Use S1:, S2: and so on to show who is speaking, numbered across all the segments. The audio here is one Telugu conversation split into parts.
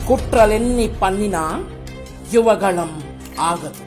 S1: కుట్రలెన్ని పన్నినా యువగళం ఆగదు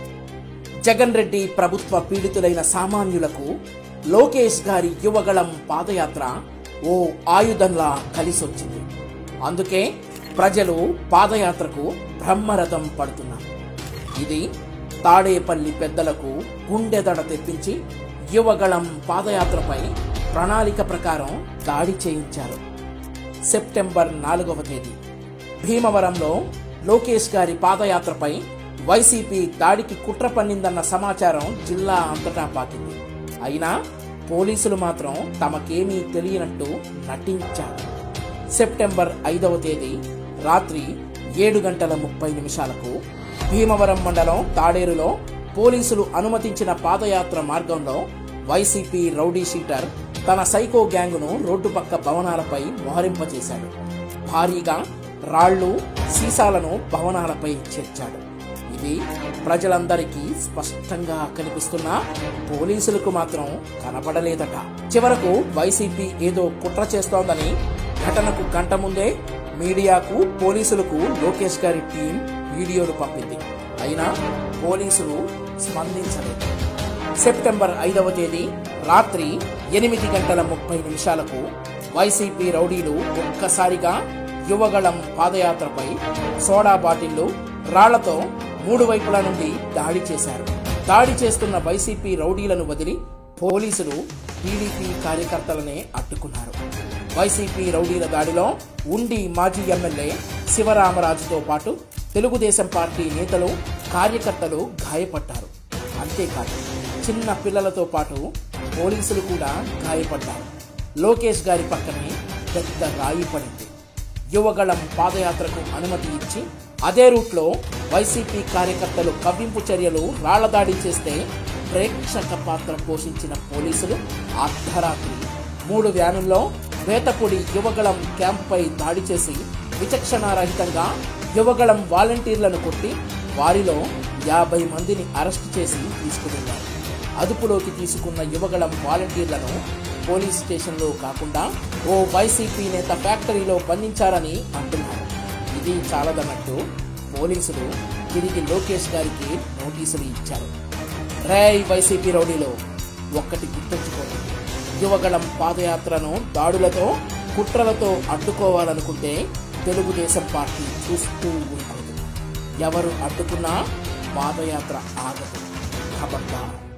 S1: జగన్ రెడ్డి ప్రభుత్వ పీడితులైన సామాన్యులకు లోకేష్ గారి యువగళం పాదయాత్ర ఓ ఆయుధంలా కలిసొచ్చింది అందుకే ప్రజలు పాదయాత్రకు బ్రహ్మరథం పడుతున్నారు ఇది తాడేపల్లి పెద్దలకు గుండెదడ తెప్పించి యువగళం పాదయాత్రపై ప్రణాళిక ప్రకారం దాడి చేయించారు సెప్టెంబర్ నాలుగవ తేదీ భీమవరంలో లోకేష్ గారి పాదయాత్రపై వైసీపీ దాడికి కుట్ర పన్నిందన్న సమాచారం జిల్లా అంతటా పాకింది అయినా పోలీసులు మాత్రం తమకేమీ తెలియనట్టు నటించారు సెప్టెంబర్ ఐదవ తేదీ రాత్రి ఏడు గంటల ముప్పై నిమిషాలకు భీమవరం మండలం తాడేరులో పోలీసులు అనుమతించిన పాదయాత్ర మార్గంలో వైసీపీ రౌడీ షీటర్ తన సైకో గ్యాంగును రోడ్డు పక్క భవనాలపై మోహరింపచేశాడు భారీగా రాళ్లు సీసాలను భవనాలపై చేర్చాడు ఇది ప్రజలందరికీ స్పష్టంగా కనిపిస్తున్నా పోలీసులకు మాత్రం కనపడలేదట చివరకు వైసీపీ ఏదో కుట్ర చేస్తోందని ఘటనకు గంట ముందే మీడియాకు పోలీసులకు లోకేష్ గారి టీం వీడియోలు పంపింది అయినా పోలీసులు స్పందించలేదు సెప్టెంబర్ ఐదవ తేదీ రాత్రి ఎనిమిది గంటల ముప్పై నిమిషాలకు వైసీపీ రౌడీలు ఒక్కసారిగా యువగళం పాదయాత్రపై సోడా బాటిళ్లు రాళ్లతో మూడు వైపుల నుండి దాడి చేశారు దాడి చేస్తున్న వైసీపీ రౌడీలను వదిలి పోలీసులు టీడీపీ కార్యకర్తలనే అడ్డుకున్నారు వైసీపీ రౌడీల దాడిలో ఉండి మాజీ ఎమ్మెల్యే శివరామరాజుతో పాటు తెలుగుదేశం పార్టీ నేతలు కార్యకర్తలు గాయపడ్డారు అంతేకాదు చిన్న పిల్లలతో పాటు పోలీసులు కూడా గాయపడ్డారు లోకేష్ గారి పక్కనే పెద్ద రాయి పడింది యువగళం పాదయాత్రకు అనుమతి ఇచ్చి అదే రూట్లో వైసీపీ కార్యకర్తలు కవ్వింపు చర్యలు రాళ్లదాడి చేస్తే ప్రేక్షక పాత్ర పోషించిన పోలీసులు అర్ధరాత్రి మూడు వ్యానుల్లో వేటపొడి యువగళం క్యాంప్పై దాడి చేసి విచక్షణారహితంగా యువగళం వాలంటీర్లను కొట్టి వారిలో యాభై మందిని అరెస్టు చేసి తీసుకువెళ్లారు అదుపులోకి తీసుకున్న యువగళం వాలంటీర్లను పోలీస్ స్టేషన్లో కాకుండా ఓ వైసీపీ నేత ఫ్యాక్టరీలో బంధించారని అంటున్నారు ఇది చాలదన్నట్టు పోలీసులు తిరిగి లోకేష్ గారికి నోటీసులు ఇచ్చారు రేయ్ వైసీపీ రౌడీలో ఒక్కటి గుర్తుంచుకోండి యువగళం పాదయాత్రను దాడులతో కుట్రలతో అడ్డుకోవాలనుకుంటే తెలుగుదేశం పార్టీ చూస్తూ ఊరుకోదు ఎవరు అడ్డుకున్నా పాదయాత్ర ఆగదు ఖబర్దార్